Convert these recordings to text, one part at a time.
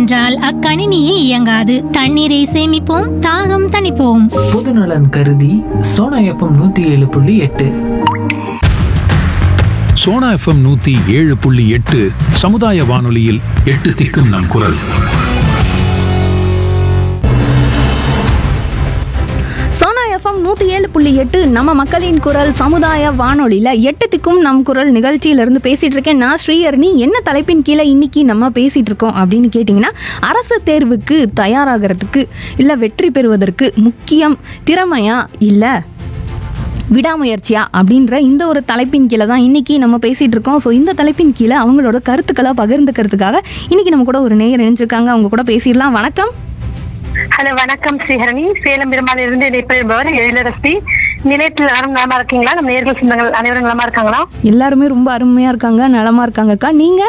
என்றால் அக்கணினியே இயங்காது தண்ணீரை சேமிப்போம் தாகம் தணிப்போம் பொதுநலன் கருதி சோனா எஃப்எம் நூத்தி ஏழு புள்ளி எட்டு சோனா எஃப்எம் நூத்தி ஏழு புள்ளி எட்டு சமுதாய வானொலியில் எட்டு திக்கும் நம் குரல் சோனா எஃப்எம் நூற்றி ஏழு புள்ளி எட்டு நம்ம மக்களின் குரல் சமுதாய வானொலியில் எட்டு திக்கும் நம் குரல் நிகழ்ச்சியிலேருந்து பேசிகிட்டு இருக்கேன் நான் ஸ்ரீஹரணி என்ன தலைப்பின் கீழே இன்னைக்கு நம்ம பேசிகிட்டு இருக்கோம் அப்படின்னு கேட்டிங்கன்னா அரசு தேர்வுக்கு தயாராகிறதுக்கு இல்லை வெற்றி பெறுவதற்கு முக்கியம் திறமையா இல்லை விடாமுயற்சியா அப்படின்ற இந்த ஒரு தலைப்பின் கீழே தான் இன்னைக்கு நம்ம பேசிட்டு இருக்கோம் ஸோ இந்த தலைப்பின் கீழே அவங்களோட கருத்துக்களை பகிர்ந்துக்கிறதுக்காக இன்னைக்கு நம்ம கூட ஒரு நேயர் இணைஞ்சிருக்காங்க அவங்க கூட பேசிடலாம் வணக்கம் ஹலோ வணக்கம் ஸ்ரீஹரணி சேலம் பெருமாள் இருந்து இணைப்பவர் எழிலரசி நிலையத்தில் எல்லாரும் நலமா இருக்கீங்களா நம்ம நேர்கள் சொந்தங்கள் அனைவரும் நலமா இருக்காங்களா எல்லாருமே ரொம்ப அருமையா இருக்காங்க நலமா இருக்காங்கக்கா நீங்க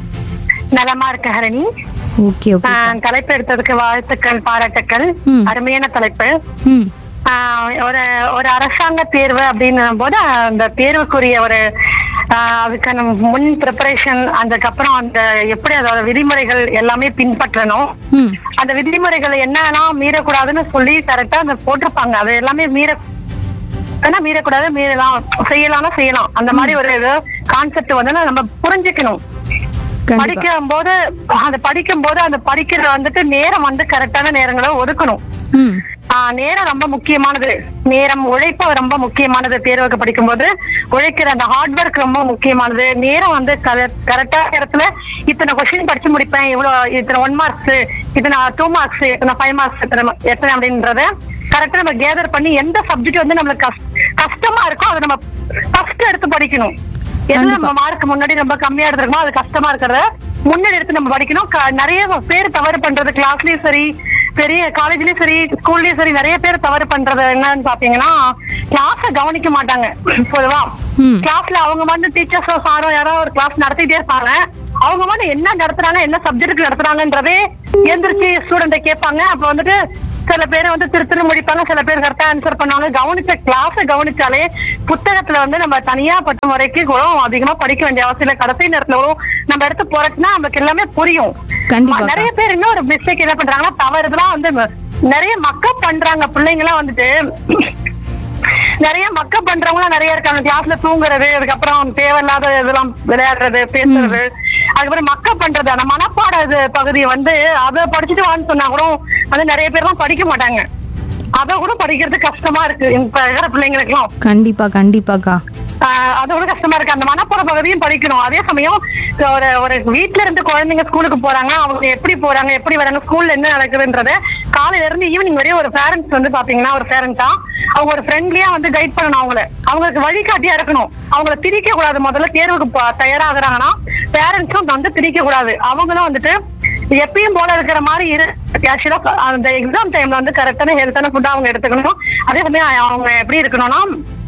நலமா இருக்க ஹரணி ஓகே ஓகே ஆஹ், தலைப்பு எடுத்ததுக்கு வாழ்த்துக்கள் பாராட்டுக்கள் ம். அருமையான தலைப்பு ம் ஆஹ், ஒரு ஒரு அரசாங்க தேர்வு அப்படின்னும் போது அந்த தேர்வுக்குரிய ஒரு ஆஹ், அதுக்கான முன் ப்ரிப்பரேஷன் அதுக்கப்புறம் அந்த எப்படி அதோட விதிமுறைகள் எல்லாமே பின்பற்றணும் ம் அந்த விதிமுறைகளை என்னெல்லாம் மீறக்கூடாதுன்னு சொல்லி கரெக்டா அந்த போட்டிருப்பாங்க அது எல்லாமே மீற ஆனா மீறக்கூடாது மீறலாம் செய்யலாம்னா செய்யலாம் அந்த மாதிரி ஒரு கான்செப்ட் வந்து நம்ம புரிஞ்சுக்கணும் கண்டிப்பா படிக்கும் போது அந்த படிக்கும் போது அந்த படிக்கிற வந்துட்டு நேரம் வந்து கரெக்டான நேரங்களை ஒதுக்கணும் ம் ஆஹ் நேரம் ரொம்ப முக்கியமானது நேரம் உழைப்பு ரொம்ப முக்கியமானது தேர்வுக்கு படிக்கும்போது உழைக்கிற அந்த ஹார்ட் ஒர்க் ரொம்ப முக்கியமானது நேரம் வந்து கரெக்டா இடத்துல இத்தனை கொஸ்டின் படிச்சு முடிப்பேன் இவ்வளவு இத்தனை ஒன் மார்க்ஸ் இத்தனை டூ மார்க்ஸ் இத்தனை ஃபைவ் மார்க்ஸ் எத்தனை எத்தனை அப்படின்றத கரெக்டா நம்ம கேதர் பண்ணி எந்த சப்ஜெக்ட் வந்து நம்மளுக்கு கஷ்- கஷ்டமா இருக்கோ அதை நம்ம ஃபர்ஸ்ட் எடுத்து படிக்கணும் எதுல நம்ம மார்க் முன்னாடி ரொம்ப கம்மியா எடுத்துருக்கோமோ அது கஷ்டமா இருக்கிறத முன்னாடி எடுத்து நம்ம படிக்கணும் க- நிறைய பேர் தவறு பண்றது கிளாஸ்லயும் சரி பெரிய காலேஜ்லயும் சரி ஸ்கூல்லயும் சரி நிறைய பேர் தவறு பண்றது என்னன்னு பாத்தீங்கன்னா கிளாஸ கவனிக்க மாட்டாங்க பொதுவா ம். கிளாஸ்ல அவங்க வந்து டீச்சர்ஸோ சாரோ யாரோ ஒரு கிளாஸ் நடத்திட்டே இருப்பாங்க அவங்க வந்து என்ன நடத்துறாங்க என்ன சப்ஜெக்ட் நடத்துறாங்கன்றதே எந்திரிச்சு ஸ்டூடெண்ட கேட்பாங்க அப்ப வந்துட்டு சில பேர் வந்து திரு திரு முடிப்பாங்க சில பேர் கரெக்டா ஆன்சர் பண்ணுவாங்க கவனிச்ச கிளாஸ கவனிச்சாலே புத்தகத்துல வந்து நம்ம தனியா பட்ட முறைக்கு கூட அதிகமா படிக்க வேண்டிய அவசியம் இல்லை கடைசி நேரத்துல கூட நம்ம எடுத்து போறதுன்னா நமக்கு எல்லாமே புரியும் கண்டிப்பா நிறைய பேர் இன்னும் ஒரு மிஸ்டேக் என்ன பண்றாங்கன்னா தவறுதெல்லாம் வந்து நிறைய மக்கப் பண்றாங்க பிள்ளைங்க எல்லாம் வந்துட்டு நிறைய மக்கப் பண்றவங்க நிறைய இருக்காங்க கிளாஸ்ல தூங்குறது அதுக்கப்புறம் தேவையில்லாத இதெல்லாம் விளையாடுறது பேசுறது அதுக்கப்புறம் மக்கப் பண்றது அந்த மனப்பாட இது பகுதியை வந்து அதை படிச்சுட்டு வான்னு சொன்னா கூட வந்து நிறைய பேர்லாம் படிக்க மாட்டாங்க அதை கூட படிக்கிறது கஷ்டமா இருக்கு இப்ப இருக்கிற பிள்ளைங்களுக்கு எல்லாம் கண்டிப்பா கண்டிப்பாக்கா ஆஹ் அதோட கஷ்டமா இருக்கு அந்த மனப்புற பகுதியும் படிக்கணும் அதே சமயம் ஒரு ஒரு வீட்ல இருந்து குழந்தைங்க ஸ்கூலுக்கு போறாங்க அவங்க எப்படி போறாங்க எப்படி வராங்க ஸ்கூல்ல என்ன நடக்குதுன்றத காலையில இருந்து ஈவினிங் வரையும் ஒரு பேரண்ட்ஸ் வந்து பாத்தீங்கன்னா ஒரு பேரண்டா அவங்க ஒரு ஃப்ரெண்ட்லியா வந்து கைட் பண்ணணும் அவங்கள அவங்களுக்கு வழிகாட்டியா இருக்கணும் அவங்கள திரிக்க கூடாது முதல்ல தேர்வுக்கு ப- தயாராகுறாங்கன்னா பேரண்ட்ஸும் வந்து திரிக்க கூடாது அவங்களும் வந்துட்டு எப்பயும் போல இருக்கிற மாதிரி இரு ஆக்சுவலா அந்த எக்ஸாம் டைம்ல வந்து கரெக்டான ஹெல்த்தான ஃபுட் அவங்க எடுத்துக்கணும் அதே சமயம் அவங்க எப்படி இருக்கணும்னா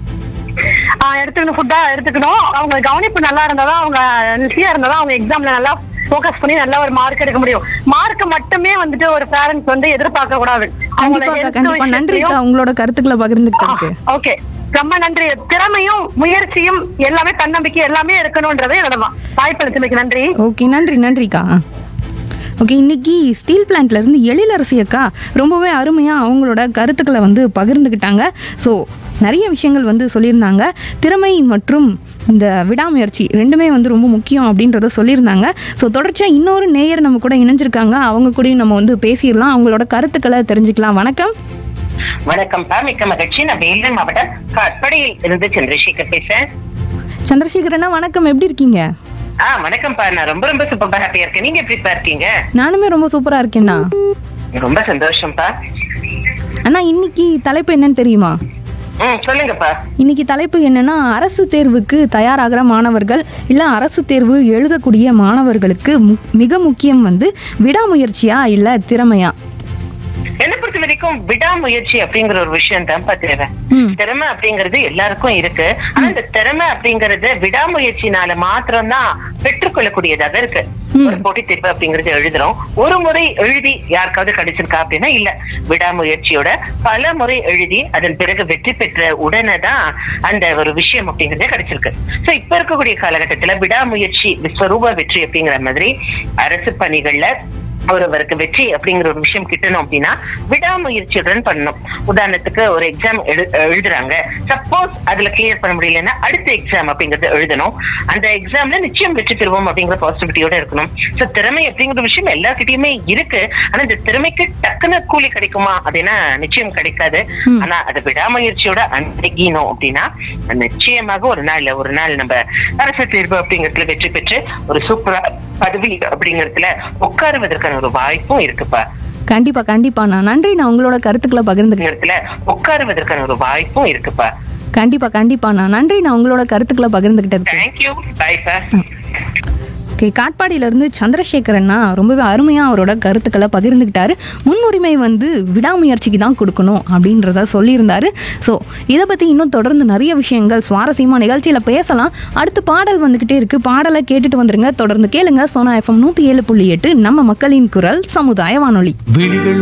ஆஹ் எடுத்துக்கணும் ஃபுட்டா எடுத்துக்கணும் அவங்க கவனிப்பு நல்லா இருந்தாதான் அவங்க ஹெல்த்தியா இருந்தாதான் அவங்க எக்ஸாம்ல நல்லா ஃபோக்கஸ் பண்ணி நல்லா ஒரு மார்க் எடுக்க முடியும் மார்க் மட்டுமே வந்துட்டு ஒரு பேரண்ட்ஸ் வந்து எதிர்பார்க்க கூடாது கண்டிப்பாக்கா கண்டிப்பா நன்றிக்கா உங்களோட கருத்துக்களை பகிர்ந்துக்கிட்டதுக்கு ஓகே ரொம்ப நன்றி திறமையும் முயற்சியும் எல்லாமே தன்னம்பிக்கை எல்லாமே இருக்கணும்ன்றது என்னோட வா- வாய்ப்பளித்தமைக்கு நன்றி ஓகே நன்றி நன்றிக்கா ஓகே இன்னைக்கு ஸ்டீல் பிளான்ட்ல இருந்து எழிலரசி அக்கா ரொம்பவே அருமையா அவங்களோட கருத்துக்களை வந்து பகிர்ந்துக்கிட்டாங்க ஸோ நிறைய விஷயங்கள் வந்து சொல்லியிருந்தாங்க திறமை மற்றும் இந்த விடாமுயற்சி ரெண்டுமே வந்து ரொம்ப முக்கியம் அப்படின்றத சொல்லியிருந்தாங்க ஸோ தொடர்ச்சியாக இன்னொரு நேயர் நம்ம கூட இணைஞ்சிருக்காங்க அவங்க கூடயும் நம்ம வந்து பேசிடலாம் அவங்களோட கருத்துக்களை தெரிஞ்சுக்கலாம் வணக்கம் வணக்கம் பா மிக்க மகிழ்ச்சி நான் வேலூர் மாவட்டம் காட்படியில் இருந்து சந்திரசேகர் பேசுறேன் சந்திரசேகரண்ணா வணக்கம் எப்படி இருக்கீங்க ஆ வணக்கம்ப்பா நான் ரொம்ப ரொம்ப சூப்பர் ஹாப்பியா இருக்கேன் நீங்க எப்படிப்பா இருக்கீங்க நானுமே ரொம்ப சூப்பராக இருக்கேண்ணா ரொம்ப சந்தோஷம்ப்பா அண்ணா இன்னைக்கு தலைப்பு என்னன்னு தெரியுமா ம் சொல்லுங்கப்பா இன்னைக்கு தலைப்பு என்னன்னா அரசு தேர்வுக்கு தயாராகிற மாணவர்கள் இல்லை அரசு தேர்வு எழுதக்கூடிய மாணவர்களுக்கு மு- மிக முக்கியம் வந்து விடாமுயற்சியா இல்லை திறமையா என்ன பொறுத்த வரைக்கும் விடாமுயற்சி அப்படிங்கிற ஒரு விஷயம் தான் தேவை ம். திறமை அப்படிங்கிறது எல்லாருக்கும் இருக்கு ஆனா இந்த திறமை அப்படிங்கறது விடாமுயற்சினால மாத்திரம்தான் பெற்றுக்கொள்ளக்கூடியதாக இருக்கு ஒரு போட்டித் தேர்வு அப்படிங்கறது எழுதுறோம் ஒரு முறை எழுதி யாருக்காவது கிடைச்சிருக்கா அப்படின்னா இல்ல விடாமுயற்சியோட பல முறை எழுதி அதன் பிறகு வெற்றி பெற்ற உடனே தான் அந்த ஒரு விஷயம் அப்படிங்கறதே கிடைச்சிருக்கு சோ இப்ப இருக்கக்கூடிய காலகட்டத்துல விடாமுயற்சி விஸ்வரூப வெற்றி அப்படிங்கிற மாதிரி அரசு பணிகள்ல ஒருவருக்கு வெற்றி அப்படிங்கிற ஒரு விஷயம் கிட்டணும் அப்படின்னா விடாமுயற்சியுடன் பண்ணணும் உதாரணத்துக்கு ஒரு எக்ஸாம் எழுதுறாங்க சப்போஸ் அதுல கிளியர் பண்ண முடியலன்னா அடுத்த எக்ஸாம் அப்படிங்கறத எழுதணும் அந்த எக்ஸாம்ல நிச்சயம் வெற்றி பெறுவோம் அப்படிங்கிற பாசிட்டிவிட்டியோட இருக்கணும் சோ திறமை அப்படிங்கிற விஷயம் எல்லார்கிட்டயுமே இருக்கு ஆனா இந்த திறமைக்கு டக்குன்னு கூலி கிடைக்குமா அப்படின்னா நிச்சயம் கிடைக்காது ஆனா அது விடாமுயற்சியோட அணுகினோம் அப்படின்னா நிச்சயமாக ஒரு நாள் ஒரு நாள் நம்ம அரசு தேர்வு அப்படிங்கறதுல வெற்றி பெற்று ஒரு சூப்பரா பதவி அப்படிங்கறதுல உட்காருவதற்கான ஒரு வாய்ப்பும் இருக்குப்பா கண்டிப்பா கண்டிப்பாண்ணா நன்றி நான் உங்களோட கருத்துக்களை பகிர்ந்துக்கிட்டேன் அப்படிங்கறதுல உட்காருவதற்கான ஒரு வாய்ப்பும் இருக்குப்பா கண்டிப்பா கண்டிப்பாண்ணா நன்றி நான் உங்களோட கருத்துக்களை பகிர்ந்துக்கிட்டதுக்கு தேங்க்யூ பை சார் ஓகே காட்பாடியிலேருந்து சந்திரசேகரன்னா ரொம்பவே அருமையாக அவரோட கருத்துக்களை பகிர்ந்துக்கிட்டாரு முன்னுரிமை வந்து விடாமுயற்சிக்கு தான் கொடுக்கணும் அப்படின்றத சொல்லியிருந்தாரு ஸோ இதை பற்றி இன்னும் தொடர்ந்து நிறைய விஷயங்கள் சுவாரஸ்யமாக நிகழ்ச்சியில் பேசலாம் அடுத்து பாடல் வந்துக்கிட்டே இருக்குது பாடலை கேட்டுட்டு வந்துருங்க தொடர்ந்து கேளுங்க சோனா எஃப்எம் நூற்றி ஏழு புள்ளி எட்டு நம்ம மக்களின் குரல் சமுதாய வானொலி விழிகள்